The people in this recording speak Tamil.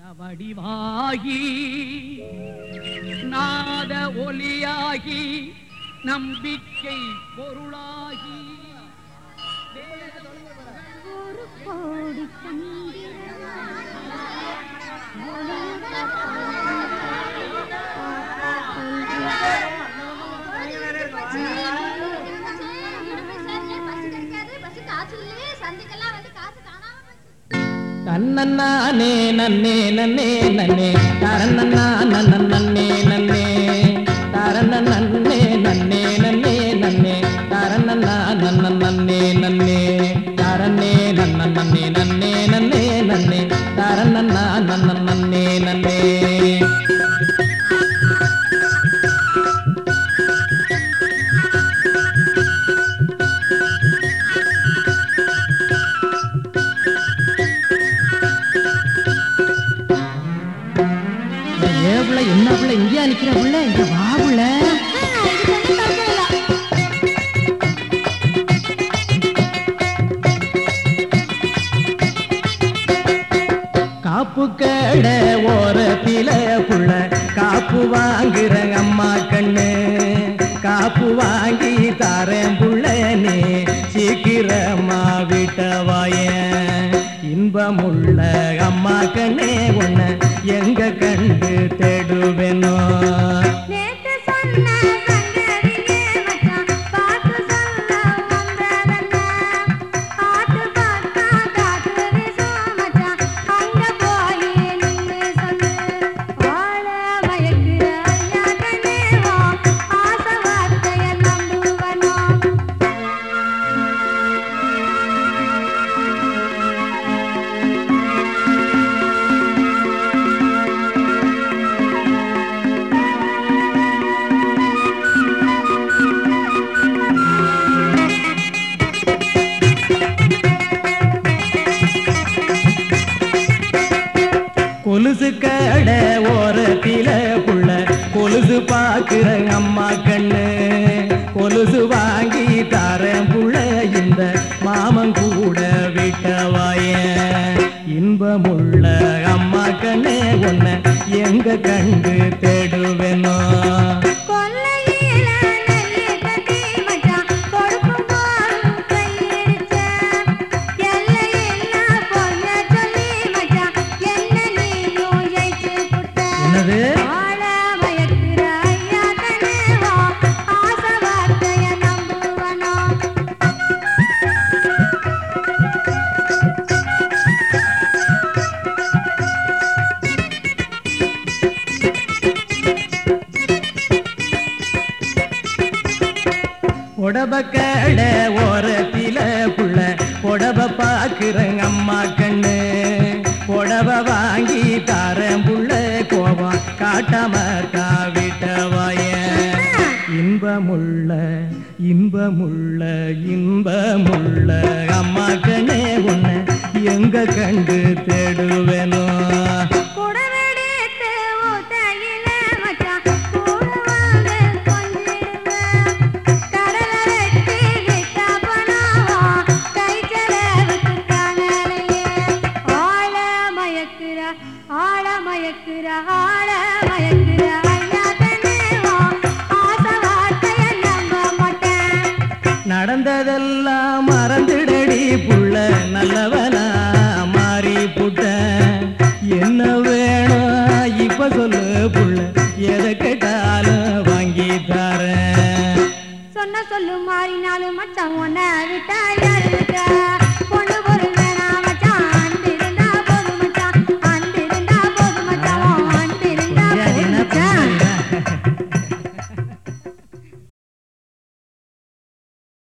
வடிவாகி நாத ஒலியாகி நம்பிக்கை பொருளாகி ஒரு கோடி தன்னே நன்னே நன்னே நன்னே தரநன்னா நன்ன நன்னே நன்னே தரன நன்னே நன்னே நன்னே நன்னே தரநன்னா நன்ன நன்னே நன்னே தரனே நன்ன நன்னே நன்னே நன்னே நன்னே தரநன்னா நன்ன நன்னே நன்னே ஏன் புள்ள என்ன புள்ள இங்கேயா நிக்கிற புள்ள இங்க வா புள்ள காப்பு கட ஓரத்தில புள்ள காப்பு வாங்குற அம்மா கண்ணு காப்பு வாங்கி தாரேன் புள்ள நீ சீக்கிரமா விட்ட வாய இன்பமுள்ள அம்மா கண்ணே உன்னை எங்க கண்டு தேடுவேனோ நேத்து சொன்ன சங்கதியே மச்சான் பார்த்து சொல்ல வந்ததென்ன ஆட்டு பார்த்தா காட்டு வீசும் மச்சான் அங்க போய் நின்னு சொல்லு ஆள மயக்குற ஐயா கண்ணேவா ஆசை வார்த்தைய நம்புவனோ கொலுசு கட ஓரத்தில புள்ள கொலுசு பாக்குற அம்மா கண்ணு கொலுசு வாங்கி தாரேன் புள்ள இந்த மாமன் கூட விட்டவாய இன்பமுள்ள அம்மா கண்ணே உன்னை எங்க கண்டு தேடுவேனோ கொல்லையில நெல்லி கட்டி மச்சான் கொடுக்கும் போதும் கையிடிச்ச எல்லையில்லா பொய்ய சொல்லி மச்சான் என்ன நீயும் ஜெயிச்சு புட்ட என்னது ஆள மயக்குற ஐயா கண்ணேவா ஆசை வார்த்தைய நம்புவனோ உடப கட ஓரத்தில புள்ள உடப பாக்குற அம்மா கண்ணு உடப வாங்கி தாரேன் புள்ள கோவம் காட்டாம காவிட்டவாய இன்பமுள்ள இன்பமுள்ள இன்பமுள்ள அம்மா கண்ணே உன்னை எங்க கண்டு தேடுவேனோ குடவெடுத்து ஊத்தையில மச்சான் கூட வந்து கொஞ்சிடுவேன் கடலை வெட்டி விட்டா போனாவா கை செலவுக்கு காணலையே ஆள மயக்குற ஆள மயக்குற ஆள மயக்குற ஐயா கண்ணேவா ஆசை வார்த்தைய நம்ப மாட்டேன் நடந்ததெல்லாம் மறந்துடடி புள்ள நல்லவனா மாறி புட்ட என்ன வேணும் இப்ப சொல்லு புள்ள எதை கேட்டாலும் வாங்கி தரேன் சொன்ன சொல்லு மாறினாலும் மச்சான் உன்னை விட்டா யாரு விட்டா